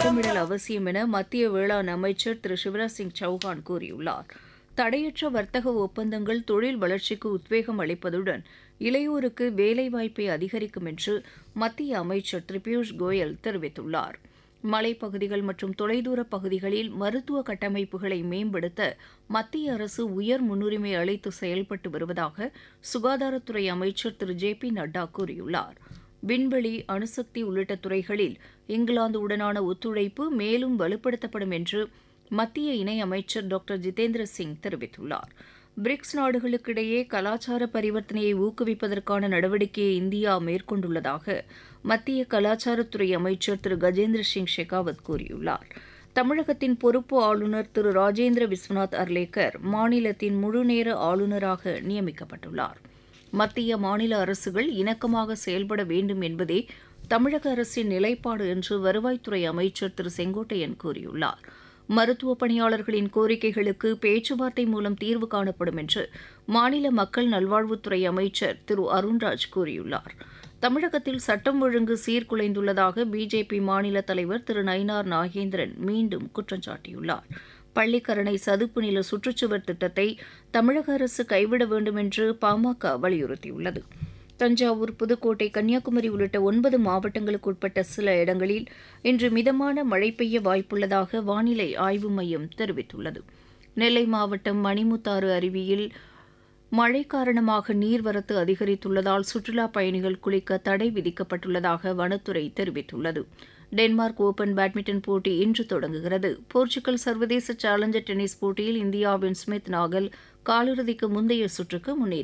திட்டமிடல் அவசியம் என மத்திய வேளாண் அமைச்சர் திரு சிவராஜ் சிங் சௌஹான் கூறியுள்ளார் தடையற்ற வர்த்தக ஒப்பந்தங்கள் தொழில் வளர்ச்சிக்கு உத்வேகம் அளிப்பதுடன் இளையோருக்கு வேலைவாய்ப்பை அதிகரிக்கும் என்று மத்திய அமைச்சர் திரு பியூஷ் கோயல் தெரிவித்துள்ளார் மலைப்பகுதிகள் மற்றும் தொலைதூர பகுதிகளில் மருத்துவ கட்டமைப்புகளை மேம்படுத்த மத்திய அரசு உயர் முன்னுரிமை அளித்து செயல்பட்டு வருவதாக சுகாதாரத்துறை அமைச்சர் திரு ஜே பி நட்டா கூறியுள்ளார் விண்வெளி அணுசக்தி உள்ளிட்ட துறைகளில் இங்கிலாந்து உடனான ஒத்துழைப்பு மேலும் வலுப்படுத்தப்படும் என்று மத்திய இணையமைச்சர் டாக்டர் ஜிதேந்திர சிங் தெரிவித்துள்ளார் பிரிக்ஸ் நாடுகளுக்கிடையே கலாச்சார பரிவர்த்தனையை ஊக்குவிப்பதற்கான நடவடிக்கையை இந்தியா மேற்கொண்டுள்ளதாக மத்திய கலாச்சாரத்துறை அமைச்சர் திரு கஜேந்திர சிங் ஷெகாவத் கூறியுள்ளார் தமிழகத்தின் பொறுப்பு ஆளுநர் திரு ராஜேந்திர விஸ்வநாத் அர்லேக்கர் மாநிலத்தின் முழுநேர ஆளுநராக நியமிக்கப்பட்டுள்ளார் மத்திய மாநில அரசுகள் இணக்கமாக செயல்பட வேண்டும் என்பதே தமிழக அரசின் நிலைப்பாடு என்று வருவாய்த்துறை அமைச்சர் திரு செங்கோட்டையன் கூறியுள்ளார் மருத்துவ பணியாளர்களின் கோரிக்கைகளுக்கு பேச்சுவார்த்தை மூலம் தீர்வு காணப்படும் என்று மாநில மக்கள் நல்வாழ்வுத்துறை அமைச்சர் திரு அருண்ராஜ் கூறியுள்ளார் தமிழகத்தில் சட்டம் ஒழுங்கு சீர்குலைந்துள்ளதாக பிஜேபி மாநில தலைவர் திரு நயினார் நாகேந்திரன் மீண்டும் குற்றம் சாட்டியுள்ளார் பள்ளிக்கரணை சதுப்பு நில சுற்றுச்சுவர் திட்டத்தை தமிழக அரசு கைவிட வேண்டும் என்று பாமக வலியுறுத்தியுள்ளது தஞ்சாவூர் புதுக்கோட்டை கன்னியாகுமரி உள்ளிட்ட ஒன்பது மாவட்டங்களுக்கு உட்பட்ட சில இடங்களில் இன்று மிதமான மழை பெய்ய வாய்ப்புள்ளதாக வானிலை ஆய்வு மையம் தெரிவித்துள்ளது நெல்லை மாவட்டம் மணிமுத்தாறு அருவியில் மழை காரணமாக நீர்வரத்து அதிகரித்துள்ளதால் சுற்றுலாப் பயணிகள் குளிக்க தடை விதிக்கப்பட்டுள்ளதாக வனத்துறை தெரிவித்துள்ளது டென்மார்க் ஓபன் பேட்மிண்டன் போட்டி இன்று தொடங்குகிறது போர்ச்சுகல் சர்வதேச சேலஞ்சர் டென்னிஸ் போட்டியில் இந்தியாவின் ஸ்மித் நாகல் காலிறுதிக்கு முந்தைய சுற்றுக்கு முன்னேறி